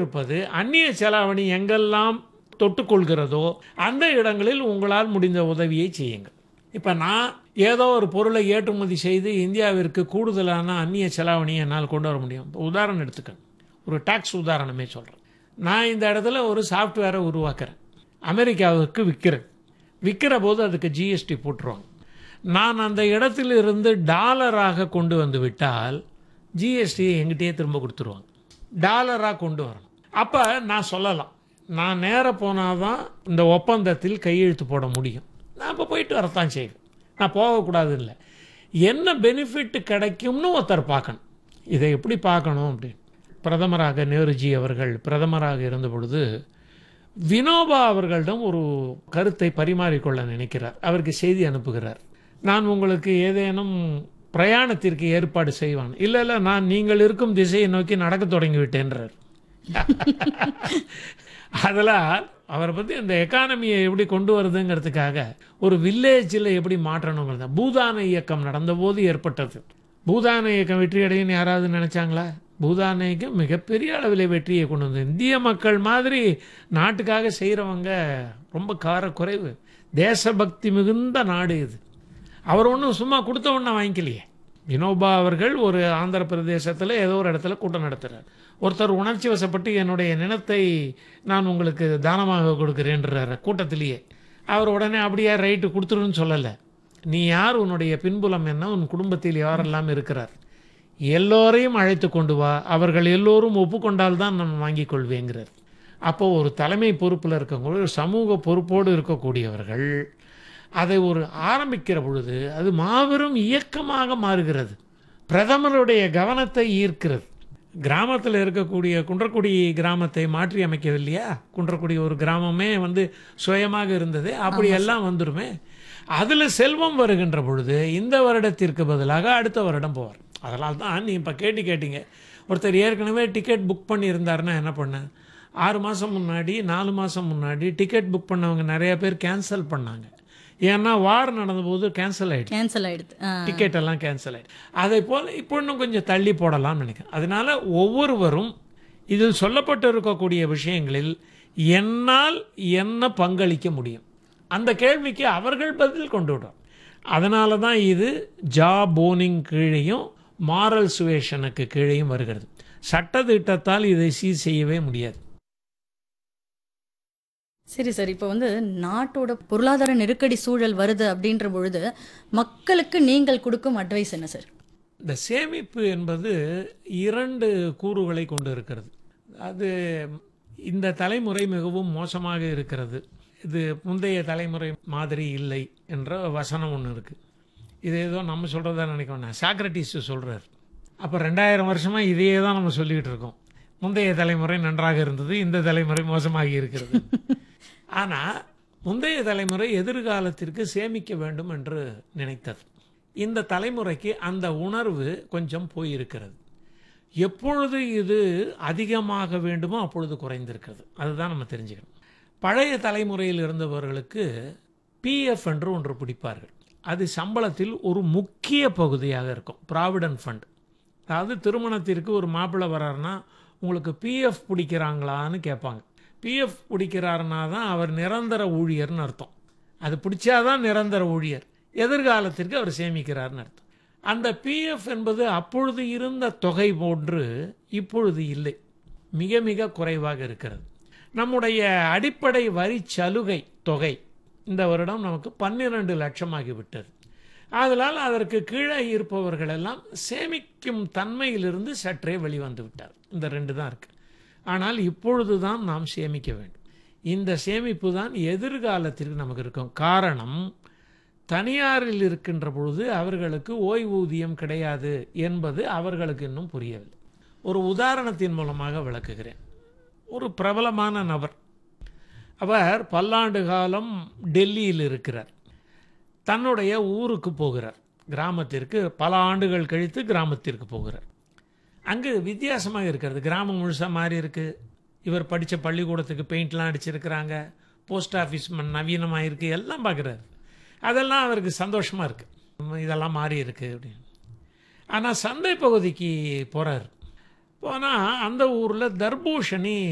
இருப்பது அந்நிய செலாவணி எங்கெல்லாம் தொட்டுக்கொள்கிறதோ அந்த இடங்களில் உங்களால் முடிந்த உதவியை செய்யுங்கள் இப்போ நான் ஏதோ ஒரு பொருளை ஏற்றுமதி செய்து இந்தியாவிற்கு கூடுதலான அந்நிய செலாவணியை என்னால் கொண்டு வர முடியும் இப்போ உதாரணம் எடுத்துக்கணும் ஒரு டாக்ஸ் உதாரணமே சொல்கிறேன் நான் இந்த இடத்துல ஒரு சாஃப்ட்வேரை உருவாக்குறேன் அமெரிக்காவுக்கு விற்கிறேன் விற்கிற போது அதுக்கு ஜிஎஸ்டி போட்டுருவாங்க நான் அந்த இடத்திலிருந்து டாலராக கொண்டு வந்து விட்டால் ஜிஎஸ்டியை எங்கிட்டயே திரும்ப கொடுத்துருவாங்க டாலராக கொண்டு வரணும் அப்போ நான் சொல்லலாம் நான் நேர போனால் தான் இந்த ஒப்பந்தத்தில் கையெழுத்து போட முடியும் நான் இப்போ போயிட்டு வரத்தான் செய்வேன் நான் போகக்கூடாது இல்லை என்ன பெனிஃபிட் கிடைக்கும்னு ஒருத்தர் பார்க்கணும் இதை எப்படி பார்க்கணும் அப்படின்னு பிரதமராக நேருஜி அவர்கள் பிரதமராக இருந்த பொழுது வினோபா அவர்களிடம் ஒரு கருத்தை பரிமாறிக்கொள்ள நினைக்கிறார் அவருக்கு செய்தி அனுப்புகிறார் நான் உங்களுக்கு ஏதேனும் பிரயாணத்திற்கு ஏற்பாடு செய்வான் இல்லை இல்லை நான் நீங்கள் இருக்கும் திசையை நோக்கி நடக்க தொடங்கி விட்டேன்றார் அதெல்லாம் அவரை பற்றி இந்த எக்கானமியை எப்படி கொண்டு வருதுங்கிறதுக்காக ஒரு வில்லேஜில் எப்படி மாற்றணுங்கிறது பூதான இயக்கம் நடந்தபோது ஏற்பட்டது பூதான இயக்கம் வெற்றி அடையும்னு யாராவது நினைச்சாங்களா பூதான இயக்கம் மிகப்பெரிய அளவில் வெற்றியை கொண்டு வந்தது இந்திய மக்கள் மாதிரி நாட்டுக்காக செய்கிறவங்க ரொம்ப கார குறைவு தேசபக்தி மிகுந்த நாடு இது அவர் ஒன்றும் சும்மா கொடுத்த ஒன்றை வாங்கிக்கலையே வினோபா அவர்கள் ஒரு ஆந்திர பிரதேசத்தில் ஏதோ ஒரு இடத்துல கூட்டம் நடத்துகிறார் ஒருத்தர் உணர்ச்சி வசப்பட்டு என்னுடைய நிலத்தை நான் உங்களுக்கு தானமாக கொடுக்குறேன்றார் கூட்டத்திலேயே அவர் உடனே அப்படியே ரைட்டு கொடுத்துருன்னு சொல்லலை நீ யார் உன்னுடைய பின்புலம் என்ன உன் குடும்பத்தில் யாரெல்லாம் இருக்கிறார் எல்லோரையும் அழைத்து கொண்டு வா அவர்கள் எல்லோரும் ஒப்புக்கொண்டால் தான் நான் வாங்கிக் கொள்வேங்கிறார் அப்போ ஒரு தலைமை பொறுப்பில் இருக்கக்கூடிய ஒரு சமூக பொறுப்போடு இருக்கக்கூடியவர்கள் அதை ஒரு ஆரம்பிக்கிற பொழுது அது மாபெரும் இயக்கமாக மாறுகிறது பிரதமருடைய கவனத்தை ஈர்க்கிறது கிராமத்தில் இருக்கக்கூடிய குன்றக்குடி கிராமத்தை மாற்றி அமைக்கவில்லையா குன்றக்குடி ஒரு கிராமமே வந்து சுயமாக இருந்தது அப்படி எல்லாம் வந்துருமே அதில் செல்வம் வருகின்ற பொழுது இந்த வருடத்திற்கு பதிலாக அடுத்த வருடம் போவார் அதனால தான் நீ இப்போ கேட்டு கேட்டீங்க ஒருத்தர் ஏற்கனவே டிக்கெட் புக் பண்ணியிருந்தாருன்னா என்ன பண்ண ஆறு மாதம் முன்னாடி நாலு மாதம் முன்னாடி டிக்கெட் புக் பண்ணவங்க நிறைய பேர் கேன்சல் பண்ணாங்க ஏன்னா வார் நடந்தபோது கேன்சல் ஆயிடுச்சு கேன்சல் ஆயிடுது ஆ. டிக்கெட் எல்லாம் கேன்சல் ஆயிடுச்சு அதே போல் இப்போ இன்னும் கொஞ்சம் தள்ளி போடலாம்னு நினைக்கிறேன் அதனால ஒவ்வொருவரும் இதில் சொல்லப்பட்டு இருக்கக்கூடிய விஷயங்களில் என்னால் என்ன பங்களிக்க முடியும் அந்த கேள்விக்கு அவர்கள் பதில் கொண்டு விடுறோம் அதனால தான் இது ஜா போனிங் கீழேயும் மாரல் சுவேஷனுக்கு கீழேயும் வருகிறது சட்டத்திட்டத்தால் இதை சீர் செய்யவே முடியாது சரி சார் இப்போ வந்து நாட்டோட பொருளாதார நெருக்கடி சூழல் வருது அப்படின்ற பொழுது மக்களுக்கு நீங்கள் கொடுக்கும் அட்வைஸ் என்ன சார் இந்த சேமிப்பு என்பது இரண்டு கூறுகளை கொண்டு இருக்கிறது அது இந்த தலைமுறை மிகவும் மோசமாக இருக்கிறது இது முந்தைய தலைமுறை மாதிரி இல்லை என்ற வசனம் ஒன்று இருக்குது இது ஏதோ நம்ம சொல்கிறதா நினைக்கணும் சாக்ரட்டிஸ் சொல்கிறார் அப்போ ரெண்டாயிரம் வருஷமாக இதையே தான் நம்ம சொல்லிக்கிட்டு இருக்கோம் முந்தைய தலைமுறை நன்றாக இருந்தது இந்த தலைமுறை மோசமாகி இருக்கிறது ஆனால் முந்தைய தலைமுறை எதிர்காலத்திற்கு சேமிக்க வேண்டும் என்று நினைத்தது இந்த தலைமுறைக்கு அந்த உணர்வு கொஞ்சம் போயிருக்கிறது எப்பொழுது இது அதிகமாக வேண்டுமோ அப்பொழுது குறைந்திருக்கிறது அதுதான் நம்ம தெரிஞ்சுக்கணும் பழைய தலைமுறையில் இருந்தவர்களுக்கு பிஎஃப் என்று ஒன்று பிடிப்பார்கள் அது சம்பளத்தில் ஒரு முக்கிய பகுதியாக இருக்கும் ப்ராவிடன்ட் ஃபண்ட் அதாவது திருமணத்திற்கு ஒரு மாப்பிள்ளை வர்றாருன்னா உங்களுக்கு பிஎஃப் பிடிக்கிறாங்களான்னு கேட்பாங்க பிஎஃப் பிடிக்கிறாருன்னா தான் அவர் நிரந்தர ஊழியர்னு அர்த்தம் அது பிடிச்சாதான் நிரந்தர ஊழியர் எதிர்காலத்திற்கு அவர் சேமிக்கிறார்னு அர்த்தம் அந்த பிஎஃப் என்பது அப்பொழுது இருந்த தொகை போன்று இப்பொழுது இல்லை மிக மிக குறைவாக இருக்கிறது நம்முடைய அடிப்படை வரி சலுகை தொகை இந்த வருடம் நமக்கு பன்னிரண்டு லட்சமாகிவிட்டது ஆதலால் அதற்கு கீழே இருப்பவர்கள் எல்லாம் சேமிக்கும் தன்மையிலிருந்து சற்றே வெளிவந்து விட்டார் இந்த ரெண்டு தான் இருக்கு ஆனால் இப்பொழுது தான் நாம் சேமிக்க வேண்டும் இந்த சேமிப்பு தான் எதிர்காலத்திற்கு நமக்கு இருக்கும் காரணம் தனியாரில் இருக்கின்ற பொழுது அவர்களுக்கு ஓய்வூதியம் கிடையாது என்பது அவர்களுக்கு இன்னும் புரியவில்லை ஒரு உதாரணத்தின் மூலமாக விளக்குகிறேன் ஒரு பிரபலமான நபர் அவர் பல்லாண்டு காலம் டெல்லியில் இருக்கிறார் தன்னுடைய ஊருக்கு போகிறார் கிராமத்திற்கு பல ஆண்டுகள் கழித்து கிராமத்திற்கு போகிறார் அங்கு வித்தியாசமாக இருக்கிறது கிராமம் முழுசாக மாறி இருக்கு இவர் படித்த பள்ளிக்கூடத்துக்கு பெயிண்ட்லாம் அடிச்சிருக்கிறாங்க போஸ்ட் ஆஃபீஸ் நவீனமாக இருக்குது எல்லாம் பார்க்குறாரு அதெல்லாம் அவருக்கு சந்தோஷமாக இருக்குது இதெல்லாம் மாறி இருக்கு அப்படின்னு ஆனால் சந்தை பகுதிக்கு போகிறார் போனால் அந்த ஊரில் தர்பூஷணி